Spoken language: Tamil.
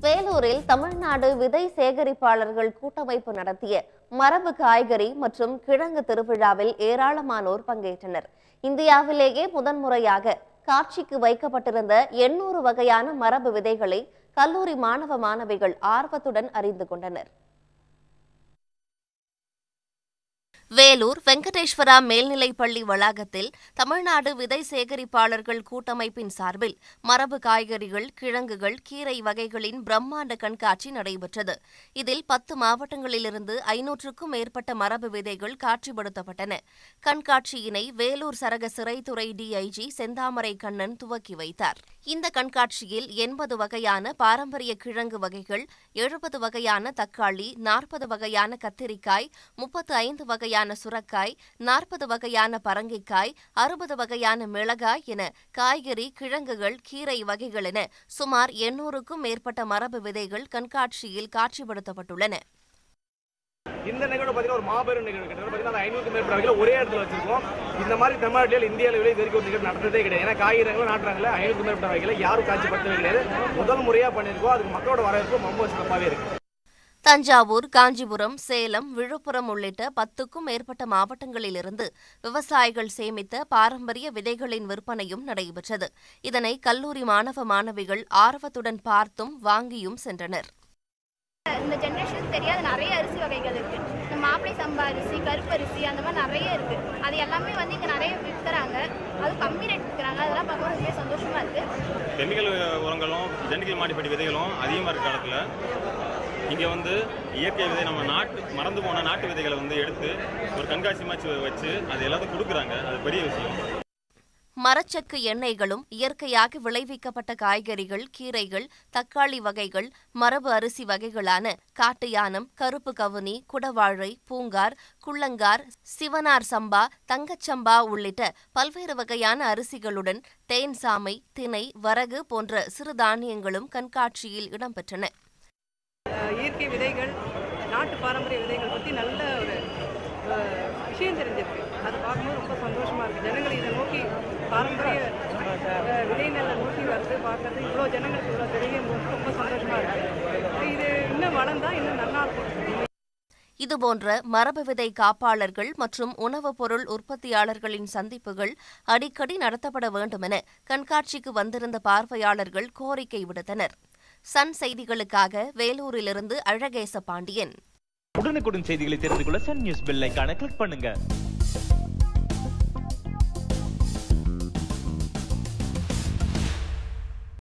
வேலூரில் தமிழ்நாடு விதை சேகரிப்பாளர்கள் கூட்டமைப்பு நடத்திய மரபு காய்கறி மற்றும் கிழங்கு திருவிழாவில் ஏராளமானோர் பங்கேற்றனர் இந்தியாவிலேயே முதன்முறையாக காட்சிக்கு வைக்கப்பட்டிருந்த எண்ணூறு வகையான மரபு விதைகளை கல்லூரி மாணவ மாணவிகள் ஆர்வத்துடன் அறிந்து கொண்டனர் வேலூர் வெங்கடேஸ்வரா மேல்நிலைப் பள்ளி வளாகத்தில் தமிழ்நாடு விதை சேகரிப்பாளர்கள் கூட்டமைப்பின் சார்பில் மரபு காய்கறிகள் கிழங்குகள் கீரை வகைகளின் பிரம்மாண்ட கண்காட்சி நடைபெற்றது இதில் பத்து மாவட்டங்களிலிருந்து ஐநூற்றுக்கும் மேற்பட்ட மரபு விதைகள் காட்சிப்படுத்தப்பட்டன கண்காட்சியினை வேலூர் சரக சிறைத்துறை டிஐஜி செந்தாமரை கண்ணன் துவக்கி வைத்தார் இந்த கண்காட்சியில் எண்பது வகையான பாரம்பரிய கிழங்கு வகைகள் எழுபது வகையான தக்காளி நாற்பது வகையான கத்திரிக்காய் முப்பத்து ஐந்து வகையான சுரக்காய் நாற்பது வகையான பரங்கிக்காய் அறுபது வகையான மிளகாய் என காய்கறி கிழங்குகள் கீரை வகைகள் என சுமார் எண்ணூறுக்கும் மேற்பட்ட மரபு விதைகள் கண்காட்சியில் காட்சிப்படுத்தப்பட்டுள்ளன இந்த நிகழ்வு பார்த்தீங்கன்னா ஒரு மாபெரும் நிகழ்வு கிட்டத்தட்ட பார்த்தீங்கன்னா ஐநூறுக்கு மேற்பட்ட வகையில் ஒரே இடத்துல வச்சிருக்கோம் இந்த மாதிரி தமிழ்நாட்டில் இந்திய அளவில் இது வரைக்கும் ஒரு நிகழ்வு நடந்ததே கிடையாது ஏன்னா காய்கறிகளும் நாட்டுறாங்களே ஐநூறுக்கு மேற்பட்ட வகையில் யாரும் காட்சிப்படுத்தவே கிடையாது முதல் முறையாக பண்ணியிருக்கோம் அதுக்கு மக்களோட வரவேற்பு ரொம்ப சிறப்பாகவே இருக்கு தஞ்சாவூர் காஞ்சிபுரம் சேலம் விழுப்புரம் உள்ளிட்ட பத்துக்கும் மேற்பட்ட மாவட்டங்களிலிருந்து விவசாயிகள் சேமித்த பாரம்பரிய விதைகளின் விற்பனையும் நடைபெற்றது இதனை கல்லூரி மாணவ மாணவிகள் ஆர்வத்துடன் பார்த்தும் வாங்கியும் சென்றனர் இந்த ஜென்ரேஷனுக்கு தெரியாத நிறைய அரிசி வகைகள் இருக்கு இந்த மாப்பிளை சம்பா அரிசி கருப்பரிசி அந்த மாதிரி நிறைய இருக்கு அது எல்லாமே வந்து இங்க நிறைய விற்கிறாங்க அது கம்மி ரேட் விற்கிறாங்க அதெல்லாம் பார்க்கும்போது ரொம்பவே சந்தோஷமா இருக்கு கெமிக்கல் உரங்களும் ஜெனடிக்கல் மாடிஃபைடு விதைகளும் அதிகமாக இருக்க காலத்தில் இங்கே வந்து இயற்கை விதை நம்ம நாட்டு மறந்து போன நாட்டு விதைகளை வந்து எடுத்து ஒரு கண்காட்சி மாதிரி வச்சு அது எல்லாத்தையும் கொடுக்குறாங்க அது பெரிய விஷயம் மரச்சக்கு எண்ணெய்களும் இயற்கையாக விளைவிக்கப்பட்ட காய்கறிகள் கீரைகள் தக்காளி வகைகள் மரபு அரிசி வகைகளான காட்டு யானம் கருப்பு கவுனி குடவாழை பூங்கார் குள்ளங்கார் சிவனார் சம்பா தங்கச்சம்பா உள்ளிட்ட பல்வேறு வகையான அரிசிகளுடன் தேன் சாமை திணை வரகு போன்ற சிறுதானியங்களும் கண்காட்சியில் இடம்பெற்றன அஹ் இயற்கை விதைகள் நாட்டு பாரம்பரிய விதைகள் பற்றி நல்ல ஒரு அஹ், விஷயம் தெரிஞ்சிருக்கு அது பார்க்கும்போது ரொம்ப சந்தோஷமாக இருக்குது ஜனங்கள் இதை நோக்கி பாரம்பரிய அஹ், விதை நெல்லை நோக்கி வருது பார்க்கறது இவ்வளோ ஜனங்களுக்கு இவ்வளோ தெரியும் போது ரொம்ப சந்தோஷமாக இருக்குது இது இன்னும் வளர்ந்தா இன்னும் நல்லா இருக்கும் இதுபோன்ற மரபு விதை காப்பாளர்கள் மற்றும் உணவுப் பொருள் உற்பத்தியாளர்களின் சந்திப்புகள் அடிக்கடி நடத்தப்பட வேண்டுமென கண்காட்சிக்கு வந்திருந்த பார்வையாளர்கள் கோரிக்கை விடுத்தனர் சன் செய்திகளுக்காக வேலூரிலிருந்து அழகேச பாண்டியன் உடனுக்குடன் செய்திகளை தெரிந்து கொள்ள சன் நியூஸ் பெல் ஐகானை கிளிக் பண்ணுங்க